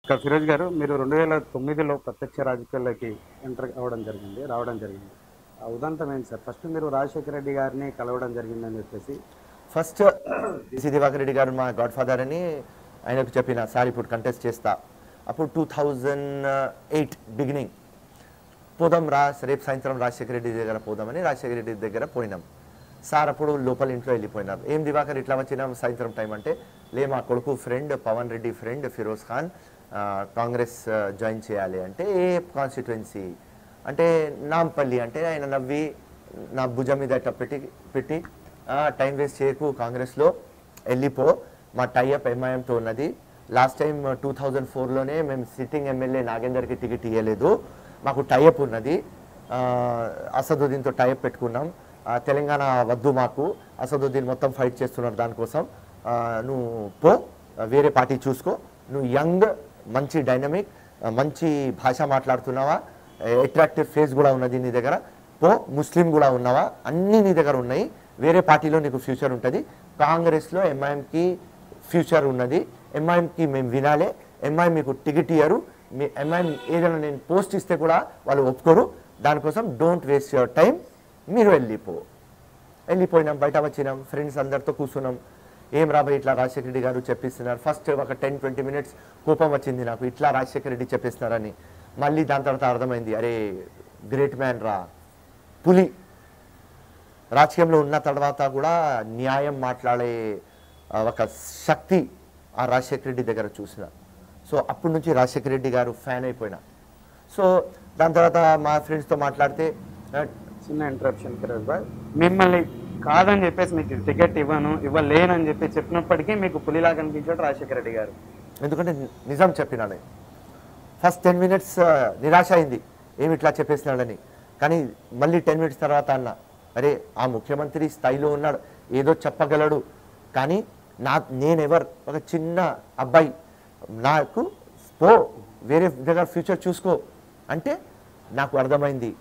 ఇక ఫిరోజ్ గారు మీరు రెండు వేల తొమ్మిదిలో ప్రత్యక్ష రాజకీయాల్లోకి ఎంటర్ అవ్వడం జరిగింది రావడం జరిగింది ఆ ఉదంతం ఏంటి సార్ ఫస్ట్ మీరు రాజశేఖర రెడ్డి గారిని కలవడం జరిగిందని చెప్పేసి ఫస్ట్ డిసి దివాకర్ రెడ్డి గారు మా గాడ్ ఫాదర్ అని ఆయనకు చెప్పిన సార్ ఇప్పుడు కంటెస్ట్ చేస్తా అప్పుడు టూ థౌజండ్ ఎయిట్ బిగినింగ్ పోదాం రా రేపు సాయంత్రం రాజశేఖర రెడ్డి దగ్గర పోదామని రాజశేఖర రెడ్డి దగ్గర పోయినాం సార్ అప్పుడు లోపల ఇంట్లో వెళ్ళిపోయినారు ఏం దివాకర్ ఇట్లా వచ్చినాం సాయంత్రం టైం అంటే లే మా కొడుకు ఫ్రెండ్ పవన్ రెడ్డి ఫ్రెండ్ ఫిరోజ్ ఖాన్ ఆ, కాంగ్రెస్ ఆ, జాయిన్ చేయాలి అంటే ఏ కాన్స్టిట్యువెన్సీ అంటే నాంపల్లి అంటే ఆయన నవ్వి నా భుజం మీద ఇట్లా పెట్టి పెట్టి "ఆ, టైం వేస్ట్ చేయకు కాంగ్రెస్లో వెళ్ళిపో మా టైఅప్ ఎంఐఎంతో ఉన్నది లాస్ట్ టైం టూ థౌజండ్ ఫోర్లోనే మేము సిట్టింగ్ ఎమ్మెల్యే నాగేందర్కి టికెట్ ఇవ్వలేదు మాకు టైఅప్ ఉన్నది ఆ, అసదుద్దీన్తో టైఅప్ పెట్టుకున్నాం ఆ, తెలంగాణ వద్దు మాకు అసదుద్దీన్ మొత్తం ఫైట్ చేస్తున్నారు దానికోసం ఆ, నువ్వు పో ఆ, వేరే పార్టీ చూసుకో నువ్వు యంగ్ మంచి డైనమిక్ మంచి భాష మాట్లాడుతున్నావా అట్రాక్టివ్ ఫేస్ కూడా ఉన్నది నీ దగ్గర పో ముస్లిం కూడా ఉన్నావా అన్నీ నీ దగ్గర ఉన్నాయి వేరే పార్టీలో నీకు ఫ్యూచర్ ఉంటుంది కాంగ్రెస్లో ఎంఐఎంకి ఫ్యూచర్ ఉన్నది ఎంఐఎంకి మేము వినాలే ఎంఐఎం మీకు టికెట్ ఇయ్యరు మీ ఎంఐఎం ఏదైనా నేను పోస్ట్ ఇస్తే కూడా వాళ్ళు ఒప్పుకోరు దానికోసం డోంట్ వేస్ట్ యువర్ టైం మీరు వెళ్ళిపో వెళ్ళిపోయినాం బయట వచ్చినాం ఫ్రెండ్స్ అందరితో కూర్చున్నాం ఏం రాబోయే ఇట్లా రాజశేఖర రెడ్డి గారు చెప్పిస్తున్నారు ఫస్ట్ ఒక టెన్ ట్వంటీ మినిట్స్ కోపం వచ్చింది నాకు ఇట్లా రాజశేఖర రెడ్డి చెప్పిస్తున్నారని మళ్ళీ దాని తర్వాత అర్థమైంది అరే గ్రేట్ మ్యాన్ రా పులి రాజకీయంలో ఉన్న తర్వాత కూడా న్యాయం మాట్లాడే ఆ, ఒక శక్తి ఆ రాజశేఖర రెడ్డి దగ్గర చూసిన సో అప్పటి నుంచి రాజశేఖర రెడ్డి గారు ఫ్యాన్ అయిపోయినా సో దాని తర్వాత మా ఫ్రెండ్స్తో మాట్లాడితే ఆ, చిన్న ఇంటరప్షన్ ఫిరోజ్ బాయ్ మిమ్మల్ని కాదని చెప్పేసి మీకు టికెట్ ఇవ్వను ఇవ్వలేనని చెప్పి చెప్పినప్పటికీ మీకు పులిలా కనిపించాడు రాజశేఖర రెడ్డి గారు ఎందుకంటే నిజం చెప్పినాడు ఫస్ట్ టెన్ మినిట్స్ నిరాశ అయింది ఏమి ఇట్లా చెప్పేసినాడని కానీ మళ్ళీ టెన్ మినిట్స్ తర్వాత అన్న అరే ఆ ముఖ్యమంత్రి స్థాయిలో ఉన్నాడు ఏదో చెప్పగలడు కానీ నా నేనెవర్ ఒక చిన్న అబ్బాయి నాకు పో వేరే దగ్గర ఫ్యూచర్ చూసుకో అంటే నాకు అర్థమైంది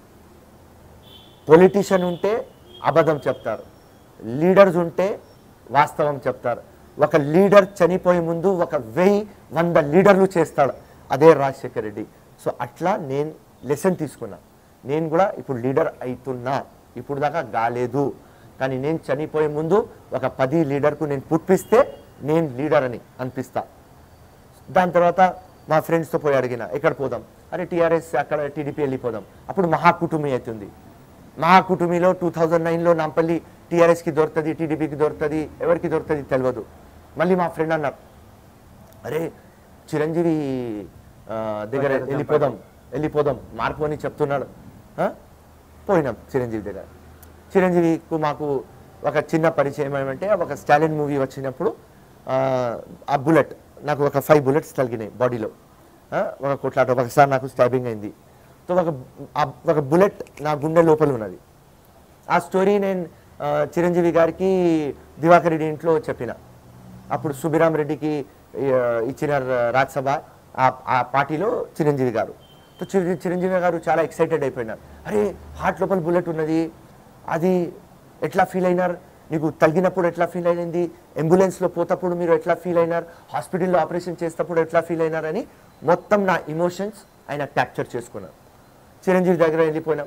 పొలిటీషియన్ ఉంటే అబద్ధం చెప్తారు లీడర్స్ ఉంటే వాస్తవం చెప్తారు ఒక లీడర్ చనిపోయే ముందు ఒక వెయ్యి వంద లీడర్లు చేస్తాడు అదే రాజశేఖర్ రెడ్డి సో అట్లా నేను లెసన్ తీసుకున్నా నేను కూడా ఇప్పుడు లీడర్ అవుతున్నా ఇప్పుడు దాకా కాలేదు కానీ నేను చనిపోయే ముందు ఒక పది లీడర్కు నేను పుట్టిస్తే నేను లీడర్ అని అనిపిస్తా దాని తర్వాత మా ఫ్రెండ్స్తో పోయి అడిగిన ఎక్కడ పోదాం అరే టీఆర్ఎస్ అక్కడ టీడీపీ వెళ్ళిపోదాం అప్పుడు మహాకుటుంబి అవుతుంది మహాకుటుంబిలో టూ థౌజండ్ నైన్లో నాంపల్లి టీఆర్ఎస్కి దొరుకుతుంది టీడీపీకి దొరుకుతుంది ఎవరికి దొరుకుతుంది తెలియదు మళ్ళీ మా ఫ్రెండ్ అన్నారు అరే చిరంజీవి ఆ, దగ్గర వెళ్ళిపోదాం వెళ్ళిపోదాం మార్పు అని చెప్తున్నాడు ఆ? పోయినాం చిరంజీవి దగ్గర చిరంజీవికు మాకు ఒక చిన్న పరిచయం ఏమంటే ఒక స్టాలిన్ మూవీ వచ్చినప్పుడు ఆ, ఆ బుల్లెట్ నాకు ఒక ఫైవ్ బుల్లెట్స్ తగిలినాయి బాడీలో ఒక కొట్లాట ఒకసారి నాకు స్టాబింగ్ అయింది సో ఒక ఆ- ఒక బుల్లెట్ నా గుండె లోపల ఉన్నది ఆ స్టోరీ నేను ఆ, చిరంజీవి గారికి దివాకర్ రెడ్డి ఇంట్లో చెప్పిన అప్పుడు సుబిరామ్ రెడ్డికి ఆ, ఇచ్చిన రాజ్యసభ ఆ- ఆ పార్టీలో చిరంజీవి గారు సో చిర- చిరంజీవి గారు చాలా ఎక్సైటెడ్ అయిపోయినారు అరే హార్ట్ లోపల బుల్లెట్ ఉన్నది అది ఎట్లా ఫీల్ అయినారు నీకు తగినప్పుడు ఎట్లా ఫీల్ అయింది అంబులెన్స్లో పోతప్పుడు మీరు ఎట్లా ఫీల్ అయినారు హాస్పిటల్లో ఆపరేషన్ చేసేటప్పుడు ఎట్లా ఫీల్ అయినారని మొత్తం నా ఇమోషన్స్ ఆయన క్యాప్చర్ చేసుకున్నారు చిరంజీవి దగ్గర వెళ్ళిపోయినాం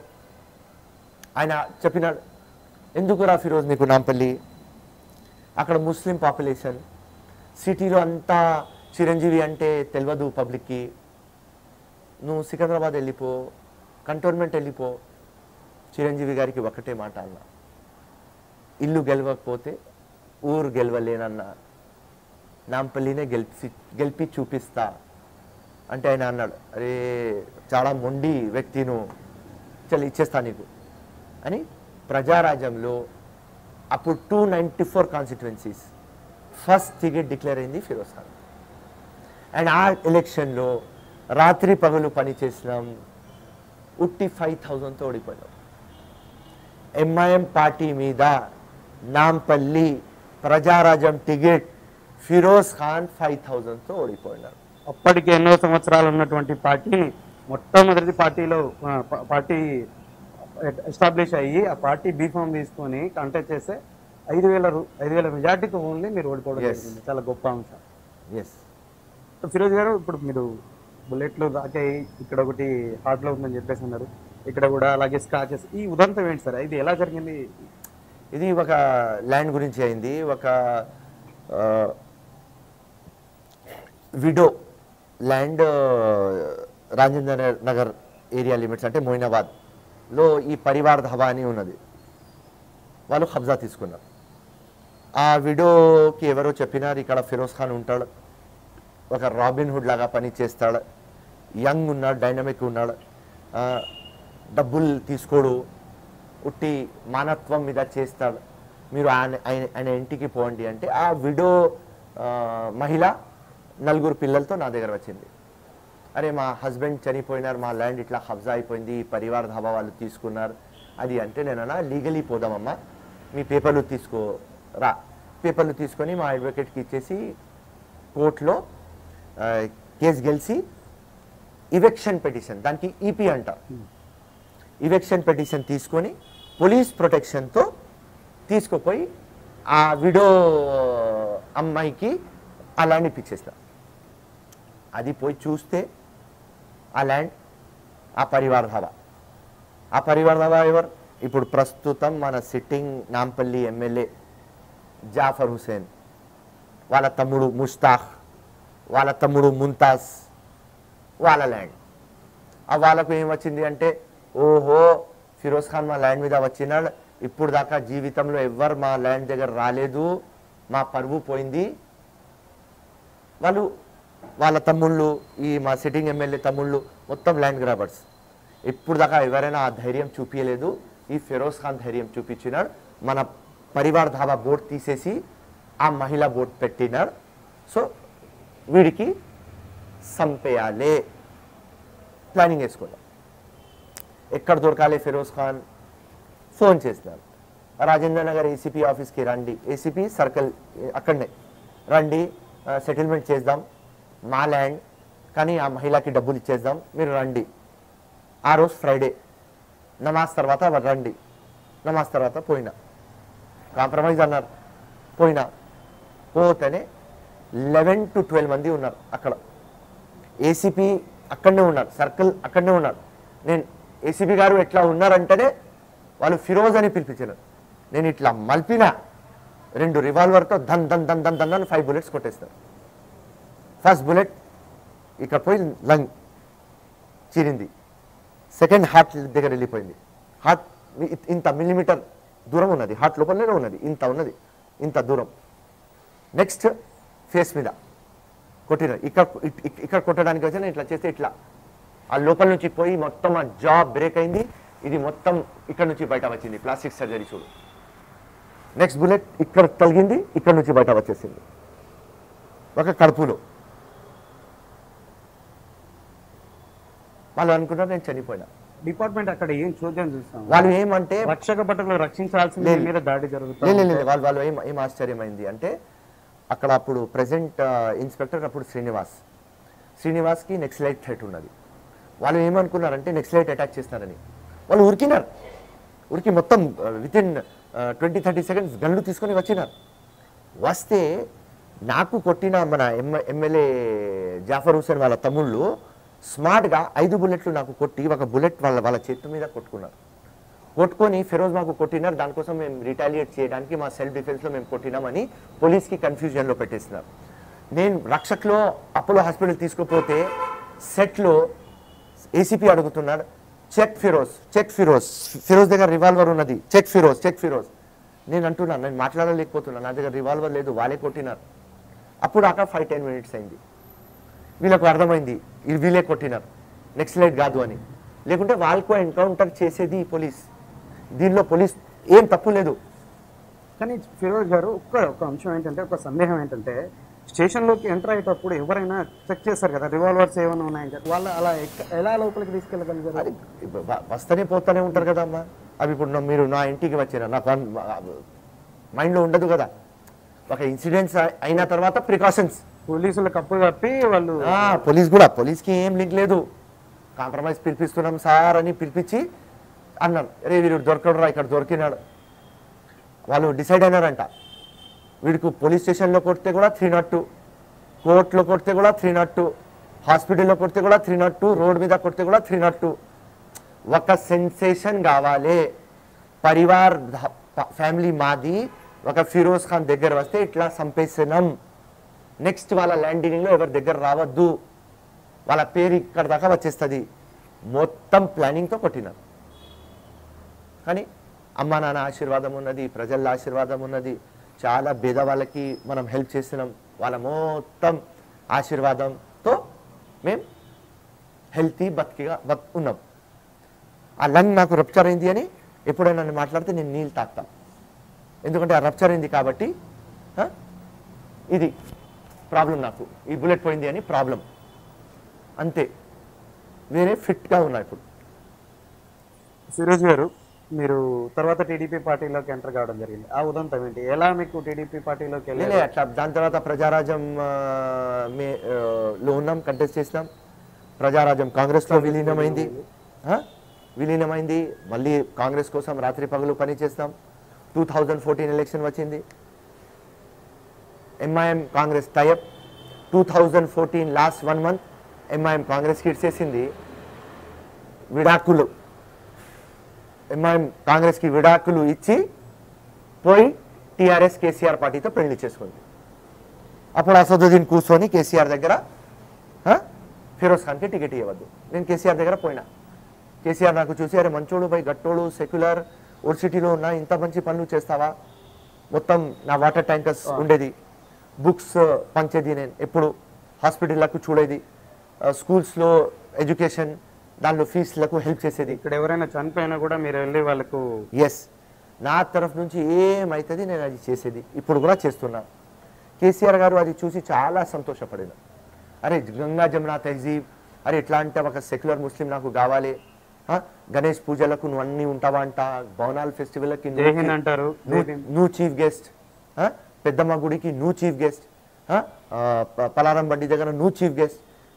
ఆయన చెప్పినాడు ఎందుకురా ఫిరోజ్ నీకు నాంపల్లి అక్కడ ముస్లిం పాపులేషన్ సిటీలో అంతా చిరంజీవి అంటే తెలియదు పబ్లిక్కి నువ్వు సికింద్రాబాద్ వెళ్ళిపో కంటోన్మెంట్ వెళ్ళిపో చిరంజీవి గారికి ఒకటే మాట అన్న ఇల్లు గెలవకపోతే ఊరు గెలవలేనన్న నాంపల్లినే గెలిపి గెలిపి చూపిస్తా అంటే ఆయన అన్నాడు అరే చాలా మొండి వ్యక్తి నువ్వు చల్ ఇచ్చేస్తా నీకు అని ప్రజారాజ్యంలో అప్పుడు two ninety four constituencies first ticket declare అయింది ఫిరోజ్ ఖాన్ అండ్ ఆ ఎలక్షన్లో రాత్రి పగలు పని చేసినాం ఉట్టి ఫైవ్ థౌజండ్తో ఓడిపోయినాం ఎంఐఎం పార్టీ మీద నాంపల్లి ప్రజారాజ్యం టికెట్ ఫిరోజ్ ఖాన్ ఫైవ్ థౌజండ్తో ఓడిపోయినారు అప్పటికి ఎన్నో సంవత్సరాలు ఉన్నటువంటి పార్టీని మొట్టమొదటి పార్టీలో ఆ, ప- పార్టీ ఎస్టాబ్లిష్ అయ్యి ఆ పార్టీ బీఫామ్ తీసుకొని కంటెస్ట్ చేస్తే ఐదు వేల రూ- ఐదు వేల మెజార్టీతో ఓన్లీ మీరు ఓడిపోవడం Yes. జరిగింది చాలా గొప్ప అంశం ఎస్ ఫిరోజ్ గారు ఇప్పుడు మీరు బుల్లెట్లు దాకాయి ఇక్కడ ఒకటి హార్ట్లో ఉందని చెప్పేసి అన్నారు ఇక్కడ కూడా అలాగే స్క్రాచెస్ ఈ ఉదంతం ఏంటి సార్ ఇది ఎలా జరిగింది ఇది ఒక ల్యాండ్ గురించి అయింది ఒక ఆ, widow land Rajendra Nagar area limits అంటే మొయినాబాద్లో ఈ పరివార్ ధబా అని ఉన్నది వాళ్ళు కబ్జా తీసుకున్నారు ఆ విడోకి ఎవరో చెప్పినారు ఇక్కడ ఫిరోజ్ ఖాన్ ఉంటాడు ఒక రాబిన్ హుడ్ లాగా పని చేస్తాడు యంగ్ ఉన్నాడు డైనమిక్ ఉన్నాడు ఆ, డబ్బులు తీసుకోడు ఉట్టి మానత్వం మీద చేస్తాడు మీరు ఆయన ఆయన ఆయన ఇంటికి పోండి అంటే ఆ విడో ఆ, మహిళ నలుగురు పిల్లలతో నా దగ్గర వచ్చింది అరే మా హస్బెండ్ చనిపోయినారు మా ల్యాండ్ ఇట్లా కబ్జా అయిపోయింది ఈ పరివార ధాబా వాళ్ళు తీసుకున్నారు అది అంటే నేనన్నా లీగలీ పోదామమ్మా మీ పేపర్లు తీసుకో రా పేపర్లు తీసుకొని మా అడ్వకేట్కి ఇచ్చేసి కోర్టులో ఆ, కేసు గెలిచి ఇవెక్షన్ పిటిషన్ దానికి ఈపీ అంటారు ఇవెక్షన్ పిటిషన్ తీసుకొని పోలీస్ ప్రొటెక్షన్తో తీసుకుపోయి ఆ విడో అమ్మాయికి ఆ ల్యాండ్ ఇప్పించేస్తా అది పోయి చూస్తే ఆ ల్యాండ్ ఆ పరివార్ ధాబా ఆ పరివార్ ధాబా ఎవరు ఇప్పుడు ప్రస్తుతం మన సిట్టింగ్ నాంపల్లి ఎమ్మెల్యే జాఫర్ హుసేన్ వాళ్ళ తమ్ముడు ముస్తాక్ వాళ్ళ తమ్ముడు ముంతాజ్ వాళ్ళ ల్యాండ్ ఆ వాళ్ళకు ఏం వచ్చింది అంటే ఓహో ఫిరోజ్ ఖాన్ మా ల్యాండ్ మీద వచ్చినాడు ఇప్పుడు దాకా జీవితంలో ఎవ్వరు మా ల్యాండ్ దగ్గర రాలేదు మా పరువు పోయింది వాళ్ళు వాళ్ళ తమ్ముళ్ళు ఈ మా సిట్టింగ్ ఎమ్మెల్యే తమ్ముళ్ళు మొత్తం ల్యాండ్ గ్రాబర్స్ ఇప్పుడు దాకా ఎవరైనా ఆ ధైర్యం చూపించలేదు ఈ ఫిరోజ్ ఖాన్ ధైర్యం చూపించినాడు మన పరివార్ ధాబా బోర్డు తీసేసి ఆ మహిళా బోర్డు పెట్టినాడు సో వీడికి సంపేయాలి ప్లానింగ్ వేసుకోవాలి ఎక్కడ దొరకాలి ఫిరోజ్ ఖాన్ ఫోన్ చేసినారు రాజేంద్ర నగర్ ఏసీపీ ఆఫీస్కి రండి ఏసీపీ సర్కిల్ అక్కడనే రండి సెటిల్మెంట్ చేద్దాం మా ల్యాండ్ కానీ ఆ మహిళకి డబ్బులు ఇచ్చేద్దాం మీరు రండి ఆ రోజు ఫ్రైడే నమాజ్ తర్వాత వారు రండి నమాజ్ తర్వాత పోయినా కాంప్రమైజ్ అన్నారు పోయినా పోతేనే లెవెన్ టు ట్వెల్వ్ మంది ఉన్నారు అక్కడ ఏసీపీ అక్కడనే ఉన్నారు సర్కిల్ అక్కడనే ఉన్నారు నేను ఏసీపీ గారు ఎట్లా ఉన్నారంటేనే వాళ్ళు ఫిరోజ్ అని పిలిపించారు నేను ఇట్లా మల్పిన రెండు రివాల్వర్తో ధన్ ధన్ ధన్ ధన్ ధన్ అని ఫైవ్ బుల్లెట్స్ కొట్టేస్తారు ఫస్ట్ బుల్లెట్ ఇక్కడ పోయి లంగ్ చీరింది సెకండ్ హార్ట్ దగ్గర వెళ్ళిపోయింది హార్ట్ ఇంత మిల్లీమీటర్ దూరం ఉన్నది హార్ట్ లోపలనే ఉన్నది ఇంత ఉన్నది ఇంత దూరం నెక్స్ట్ ఫేస్ మీద కొట్టిన ఇక్కడ ఇక్- ఇక్- ఇక్కడ కొట్టడానికి వచ్చి నేను ఇట్లా చేస్తే ఇట్లా ఆ లోపల నుంచి పోయి మొత్తం ఆ జా బ్రేక్ అయింది ఇది మొత్తం ఇక్కడ నుంచి బయట వచ్చింది ప్లాస్టిక్ సర్జరీ చూడు నెక్స్ట్ బుల్లెట్ ఇక్కడ తగిలింది ఇక్కడ నుంచి బయట వచ్చేసింది ఒక కడుపులో వాళ్ళు అనుకున్నారు నేను చనిపోయినా డిపార్ట్మెంట్ అక్కడ ఏం చూద్దాం చూస్తాం వాళ్ళు ఏమంటే రక్షక భటులు రక్షించాల్సిన లేదు. మీద దాడి లేదు జరుగుతుంది లేదు, లేదు వాళ్ళు వాళ్ళు ఏం ఏం ఆశ్చర్యమైంది అంటే అక్కడ అప్పుడు ప్రెసెంట్ ఇన్స్పెక్టర్ అప్పుడు శ్రీనివాస్ శ్రీనివాస్కి నెక్స్ట్ లైట్ థ్రెట్ ఉన్నది వాళ్ళు ఏమనుకున్నారంటే నెక్స్ట్ లైట్ అటాక్ చేస్తారని వాళ్ళు ఉరికినారు ఉరికి మొత్తం with in twenty thirty seconds గన్లు తీసుకొని వచ్చినారు వస్తే నాకు కొట్టిన మన ఎమ్ ఎమ్మెల్యే జాఫర్ హుసేన్ వాళ్ళ తమ్ముళ్ళు స్మార్ట్గా ఐదు బుల్లెట్లు నాకు కొట్టి ఒక బుల్లెట్ వాళ్ళ వాళ్ళ చేతి మీద కొట్టుకున్నారు కొట్టుకొని ఫిరోజ్ మాకు కొట్టినారు దానికోసం మేము రిటాలియేట్ చేయడానికి మా సెల్ఫ్ డిఫెన్స్లో మేము కొట్టినామని పోలీస్కి కన్ఫ్యూజన్లో పెట్టేస్తున్నారు నేను రక్షక్లో అపోలో హాస్పిటల్ తీసుకుపోతే సెట్లో ఏసీపీ అడుగుతున్నాడు చెక్ ఫిరోజ్ చెక్ ఫిరోజ్ ఫిరోజ్ దగ్గర రివాల్వర్ ఉన్నది చెక్ ఫిరోజ్ చెక్ ఫిరోజ్ నేను అంటున్నాను నేను మాట్లాడలేకపోతున్నాను నా దగ్గర రివాల్వర్ లేదు వాళ్ళే కొట్టినారు అప్పుడు అక్కడ ఫైవ్ టెన్ మినిట్స్ అయింది వీళ్ళకు అర్థమైంది ఇది వీళ్ళే కొట్టినారు నెక్స్ట్ లైట్ కాదు అని లేకుంటే వాళ్ళకు ఎన్కౌంటర్ చేసేది ఈ పోలీస్ దీనిలో పోలీస్ ఏం తప్పు లేదు కానీ ఫిరోజ్ గారు ఒక్క ఒక అంశం ఏంటంటే ఒక సందేహం ఏంటంటే స్టేషన్లోకి ఎంటర్ అయ్యేటప్పుడు ఎవరైనా చెక్ చేస్తారు కదా రివాల్వర్స్ ఏమైనా ఉన్నాయని చెప్పి వాళ్ళు అలా ఎక్క- ఎలా లోపలికి తీసుకెళ్ళగలిగారు అది వ- వస్తూనే పోతూనే ఉంటారు కదా అమ్మా అవి ఇప్పుడు నా- మీరు నా ఇంటికి వచ్చిన నాకు అన్- మైండ్లో ఉండదు కదా ఒక ఇన్సిడెంట్స్ అయిన తర్వాత ప్రికాషన్స్ పోలీసులు కప్పు కప్పి వాళ్ళు పోలీస్ కూడా పోలీస్కి ఏం లింక్ లేదు కాంప్రమైజ్ పిలిపిస్తున్నాం సార్ అని పిలిపించి అన్నారు రే వీడు దొరకడురా ఇక్కడ దొరికినాడు వాళ్ళు డిసైడ్ అయినారంట వీడికి పోలీస్ స్టేషన్లో కొడితే కూడా త్రీ నాట్ టూ కోర్టులో కొడితే కూడా త్రీ నాట్ టూ హాస్పిటల్లో కొడితే కూడా త్రీ నాట్ టూ రోడ్ మీద కొడితే కూడా త్రీ నాట్ టూ ఒక సెన్సేషన్ కావాలి పరివార్ ధ- ప- ఫ్యామిలీ మాది ఒక ఫిరోజ్ ఖాన్ దగ్గర వస్తే ఇట్లా చంపేసినాం నెక్స్ట్ వాళ్ళ ల్యాండింగ్లో ఎవరి దగ్గర రావద్దు వాళ్ళ పేరు ఇక్కడ దాకా వచ్చేస్తుంది మొత్తం ప్లానింగ్తో కొట్టినాం కానీ అమ్మా నాన్న ఆశీర్వాదం ఉన్నది ప్రజల ఆశీర్వాదం ఉన్నది చాలా పేద వాళ్ళకి మనం హెల్ప్ చేస్తున్నాం వాళ్ళ మొత్తం ఆశీర్వాదంతో మేము హెల్తీ బతికిగా బత్ ఉన్నాం ఆ లంగ్ నాకు రప్చర్ అయింది అని ఎప్పుడైనా నన్ను మాట్లాడితే నేను నీళ్ళు తాగుతా ఎందుకంటే ఆ రప్చర్ అయింది కాబట్టి ఆ, ఇది ప్రాబ్లం నాకు ఈ బుల్లెట్ పోయింది అని ప్రాబ్లం అంతే వేరే ఫిట్గా ఉన్నా ఇప్పుడు ఫిరోజ్ గారు మీరు తర్వాత టీడీపీ పార్టీలోకి ఎంటర్ కావడం జరిగింది ఆ ఉదంతం ఏంటి ఎలా మీకు టీడీపీ పార్టీలోకి లేలే వెళ్ళి అట్లా దాని తర్వాత ప్రజారాజ్యం ఆ, మే ఆ, లో ఉన్నాం కంటెస్ట్ చేసినాం ప్రజారాజ్యం కాంగ్రెస్లో విలీనమైంది ఆ? విలీనమైంది మళ్ళీ కాంగ్రెస్ కోసం రాత్రి పగలు పని చేస్తాం టూ థౌజండ్ ఫోర్టీన్ ఎలక్షన్ వచ్చింది MIM Congress type two thousand fourteen last one month MIM కాంగ్రెస్కి ఇచ్చేసింది విడాకులు ఎంఐఎం కాంగ్రెస్కి విడాకులు ఇచ్చి పోయి టీఆర్ఎస్ కేసీఆర్ పార్టీతో పెళ్లి చేసుకుంది అప్పుడు అసదుద్దీన్ కూర్చొని కేసీఆర్ దగ్గర ఆ, ఫిరోజ్ ఖాన్కి టికెట్ ఇవ్వద్దు నేను కేసీఆర్ దగ్గర పోయినా కేసీఆర్ నాకు చూసి అరే మంచోడు బై గట్టోడు సెక్యులర్ ఓల్డ్ సిటీలో ఉన్న ఇంత మంచి పనులు చేస్తావా మొత్తం నా వాటర్ ట్యాంకర్స్ ఉండేది బుక్స్ పంచేది నేను ఎప్పుడు హాస్పిటల్లకు చూడేది స్కూల్స్లో ఎడ్యుకేషన్ దానిలో ఫీజులకు హెల్ప్ చేసేది ఇక్కడ ఎవరైనా చనిపోయినా కూడా మీరు వెళ్ళి వాళ్ళకు ఎస్ నా తరఫు నుంచి ఏమవుతుంది నేను అది చేసేది ఇప్పుడు కూడా చేస్తున్నా కేసీఆర్ గారు అది చూసి చాలా సంతోషపడిన అరే గంగా జమునా తహజీబ్ అరే ఇట్లా అంటే ఒక సెక్యులర్ ముస్లిం నాకు కావాలి ఆ, గణేష్ పూజలకు నువ్వు అన్నీ ఉంటావా అంట బోనాల్ ఫెస్టివల్కి జై హింద్ అంటారు జై హింద్. నువ్వు చీఫ్ గెస్ట్ పెద్దమ్మ గుడికి నువ్వు చీఫ్ గెస్ట్ పలారం బండి దగ్గర నువ్వు చీఫ్ గెస్ట్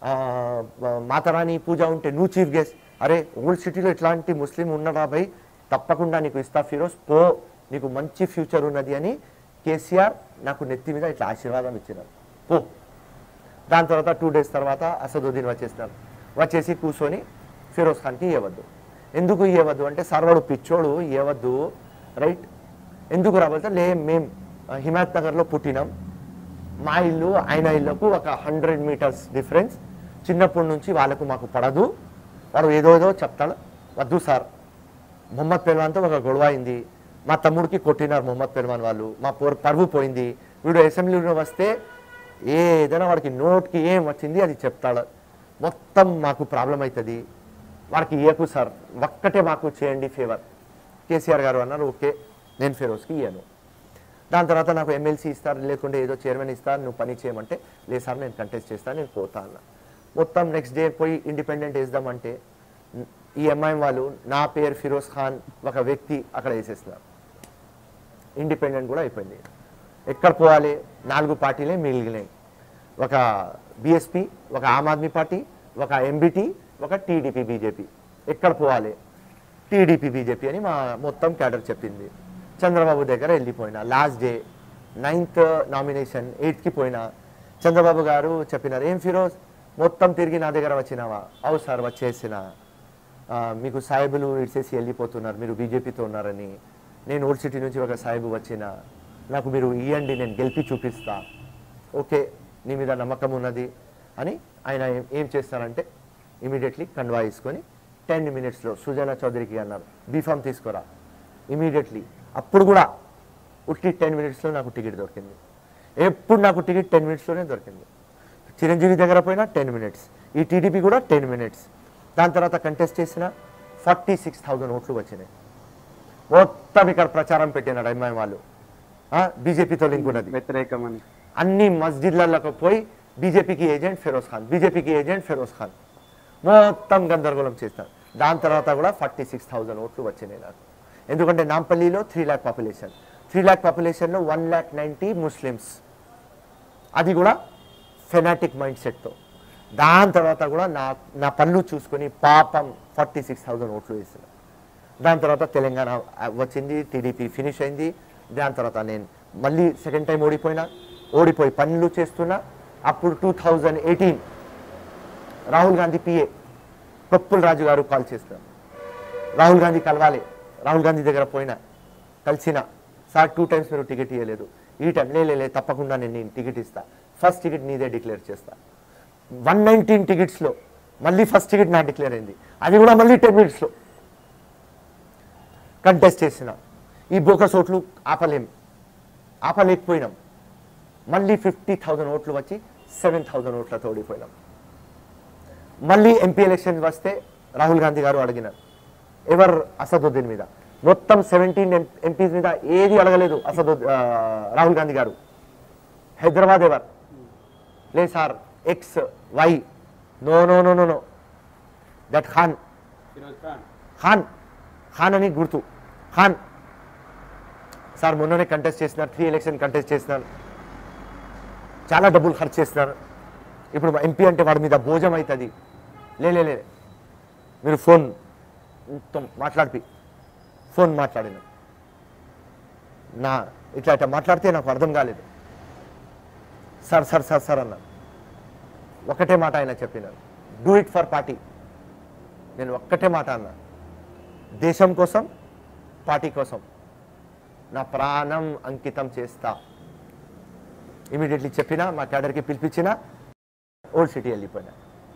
మాతారాణి పూజ ఉంటే నువ్వు చీఫ్ గెస్ట్ అరే ఓల్డ్ సిటీలో ఇట్లాంటి ముస్లిం ఉన్నరా భయ్ తప్పకుండా నీకు ఇస్తా ఫిరోజ్ పో నీకు మంచి ఫ్యూచర్ ఉన్నది అని కేసీఆర్ నాకు నెత్తి మీద ఇట్లా ఆశీర్వాదం ఇచ్చినారు పో దాని తర్వాత టూ డేస్ తర్వాత అసదుద్దీన్ వచ్చేసినారు వచ్చేసి కూర్చొని ఫిరోజ్ ఖాన్కి ఇవ్వద్దు ఎందుకు ఇవ్వద్దు అంటే సర్వడు పిచ్చోడు ఇవ్వద్దు రైట్ ఎందుకు రాబోతే లే మేము హిమాయత్ నగర్లో పుట్టినాం మా ఇల్లు ఆయన ఇల్లుకు ఒక హండ్రెడ్ మీటర్స్ డిఫరెన్స్ చిన్నప్పటి నుంచి వాళ్ళకు మాకు పడదు వాడు ఏదో ఏదో చెప్తాడు వద్దు సార్ మొహమ్మద్ పెల్వాన్తో ఒక గొడవ అయింది మా తమ్ముడికి కొట్టినారు మొహమ్మద్ పెల్వాన్ వాళ్ళు మా పోర్ పరువు పోయింది వీడు అసెంబ్లీలో వస్తే ఏదైనా వాడికి నోట్కి ఏం వచ్చింది అది చెప్తాడు మొత్తం మాకు ప్రాబ్లం అవుతుంది వాడికి ఇయ్యకు సార్ ఒక్కటే మాకు చేయండి ఫేవర్ కేసీఆర్ గారు అన్నారు ఓకే నేను ఫిరోజ్కి ఇయ్యను దాని తర్వాత నాకు ఎమ్మెల్సీ ఇస్తారు లేకుంటే ఏదో చైర్మన్ ఇస్తారు నువ్వు పని చేయమంటే లేదు సార్ నేను కంటెస్ట్ చేస్తాను నేను పోతా అన్న మొత్తం నెక్స్ట్ డే పోయి ఇండిపెండెంట్ వేద్దామంటే ఈ ఎంఐఎం వాళ్ళు నా పేరు ఫిరోజ్ ఖాన్ ఒక వ్యక్తి అక్కడ వేసేస్తున్నారు ఇండిపెండెంట్ కూడా అయిపోయింది ఎక్కడ పోవాలి నాలుగు పార్టీలే మిగిలినాయి ఒక బిఎస్పి ఒక ఆమ్ ఆద్మీ పార్టీ ఒక ఎంబిటి ఒక టీడీపీ బీజేపీ ఎక్కడ పోవాలి టీడీపీ బీజేపీ అని మా మొత్తం క్యాడర్ చెప్పింది చంద్రబాబు దగ్గర వెళ్ళిపోయినా లాస్ట్ డే నైన్త్ నామినేషన్ ఎయిత్కి పోయినా చంద్రబాబు గారు చెప్పినారు ఏం ఫిరోజ్ మొత్తం తిరిగి నా దగ్గర వచ్చినావా అవు సార్ వచ్చేసిన ఆ, మీకు సాహెబులు ఇడిసేసి వెళ్ళిపోతున్నారు మీరు బీజేపీతో ఉన్నారని నేను ఓల్డ్ సిటీ నుంచి ఒక సాహెబు వచ్చిన నాకు మీరు ఇవ్వండి నేను గెలిపి చూపిస్తా ఓకే నీ మీద నమ్మకం ఉన్నది అని ఆయన ఏం- ఏం చేస్తారంటే ఇమీడియట్లీ కండువా వేసుకొని టెన్ మినిట్స్లో సుజనా చౌదరికి అన్నారు బీఫామ్ తీసుకురా ఇమీడియట్లీ అప్పుడు కూడా ఉట్టి టెన్ మినిట్స్లో నాకు టికెట్ దొరికింది ఎప్పుడు నాకు టికెట్ టెన్ మినిట్స్లోనే దొరికింది చిరంజీవి దగ్గర పోయినా టెన్ మినిట్స్ ఈ టీడీపీ కూడా టెన్ మినిట్స్ దాని తర్వాత కంటెస్ట్ చేసిన ఫార్టీ సిక్స్ థౌజండ్ ఓట్లు వచ్చినాయి మొత్తం ఇక్కడ ప్రచారం పెట్టినారు ఎంఐ వాళ్ళు బీజేపీతో లింక్ ఉన్నది వ్యతిరేకమని అన్ని మస్జిద్లకు పోయి బీజేపీకి ఏజెంట్ ఫిరోజ్ ఖాన్ బీజేపీకి ఏజెంట్ ఫిరోజ్ ఖాన్ మొత్తం గందరగోళం చేస్తాను దాని తర్వాత కూడా ఫార్టీ సిక్స్ థౌజండ్ ఓట్లు వచ్చినాయి నాకు ఎందుకంటే నాంపల్లిలో three lakh population three lakh పాపులేషన్లో వన్ ల్యాక్ నైంటీ ముస్లిమ్స్ అది కూడా ఫెనాటిక్ మైండ్ సెట్తో దాని తర్వాత కూడా నా నా పనులు చూసుకొని పాపం ఫార్టీ సిక్స్ థౌజండ్ ఓట్లు వేసిన దాని తర్వాత తెలంగాణ ఆ, వచ్చింది టీడీపీ ఫినిష్ అయింది దాని తర్వాత నేను మళ్ళీ సెకండ్ టైం ఓడిపోయినా ఓడిపోయి పనులు చేస్తున్నా అప్పుడు two thousand eighteen Rahul Gandhi PA Koppula Raju garu call చేస్తారు రాహుల్ గాంధీ కలవాలి రాహుల్ గాంధీ దగ్గర పోయినా కలిసిన సార్ టూ టైమ్స్ మీరు టికెట్ ఇవ్వలేదు ఈ టైం లే లే, లే తప్పకుండా నేను నేను టికెట్ ఇస్తా ఫస్ట్ టికెట్ నీదే డిక్లేర్ చేస్తా వన్ నైన్టీన్ టికెట్స్లో మళ్ళీ ఫస్ట్ టికెట్ నా డిక్లేర్ అయింది అది కూడా మళ్ళీ టెన్ మినిట్స్లో కంటెస్ట్ చేసిన ఈ బోకస్ ఓట్లు ఆపలేం ఆపలేకపోయినాం మళ్ళీ ఫిఫ్టీ థౌజండ్ ఓట్లు వచ్చి సెవెన్ థౌజండ్ ఓట్లతో ఓడిపోయినాం మళ్ళీ ఎంపీ ఎలక్షన్ వస్తే రాహుల్ గాంధీ గారు అడిగినారు ఎవరు అసదుద్దీన్ మీద మొత్తం సెవెంటీన్ ఎంపీస్ మీద ఏది అడగలేదు అసదుద్ ఆ, రాహుల్ గాంధీ గారు హైదరాబాద్ ఎవరు లే sir X Y no no no no no that Khan Khan Khan అని గుర్తు ఖాన్ సార్ మొన్ననే కంటెస్ట్ చేసినారు త్రీ ఎలక్షన్ కంటెస్ట్ చేసినారు చాలా డబ్బులు ఖర్చు చేస్తున్నారు ఇప్పుడు ఎంపీ అంటే వాడి మీద భోజం అవుతుంది లే లే, లే మీరు ఫోన్ మొత్తం మాట్లాడిపి ఫోన్ మాట్లాడిన నా ఇట్లా ఇట్లా మాట్లాడితే నాకు అర్థం కాలేదు సార్ సార్ సార్ సార్ అన్న ఒకటే మాట ఆయన చెప్పినారు డూ ఇట్ ఫర్ పార్టీ నేను ఒక్కటే మాట అన్నా దేశం కోసం పార్టీ కోసం నా ప్రాణం అంకితం చేస్తా ఇమీడియట్లీ చెప్పినా మా క్యాడర్కి పిలిపించిన ఓల్డ్ సిటీ వెళ్ళిపోయినా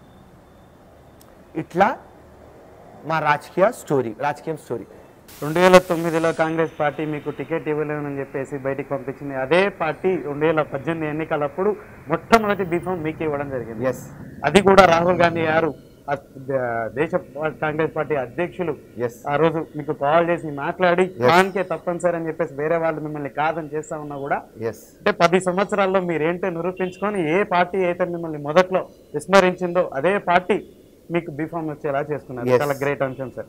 ఇట్లా మా రాజకీయ స్టోరీ రాజకీయం స్టోరీ రెండు వేల తొమ్మిదిలో కాంగ్రెస్ పార్టీ మీకు టికెట్ ఇవ్వలేనని చెప్పేసి బయటికి పంపించింది అదే పార్టీ రెండు వేల పద్దెనిమిది ఎన్నికలప్పుడు మొట్టమొదటి బీఫామ్ మీకు ఇవ్వడం జరిగింది ఎస్ అది కూడా రాహుల్ గాంధీ గారు ఆ ద- దేశ కాంగ్రెస్ పార్టీ అధ్యక్షులు ఎస్ ఆ రోజు మీకు కాల్ చేసి మాట్లాడి ఖాన్కే తప్పనిసరి అని చెప్పేసి వేరే వాళ్ళు మిమ్మల్ని కాదని చేస్తా ఉన్నా కూడా ఎస్ అంటే పది సంవత్సరాల్లో మీరేంటో నిరూపించుకొని ఏ పార్టీ అయితే మిమ్మల్ని మొదట్లో విస్మరించిందో అదే పార్టీ మీకు బీఫామ్ వచ్చేలా చేసుకున్నారు Yes. చాలా గ్రేట్ అంశం సార్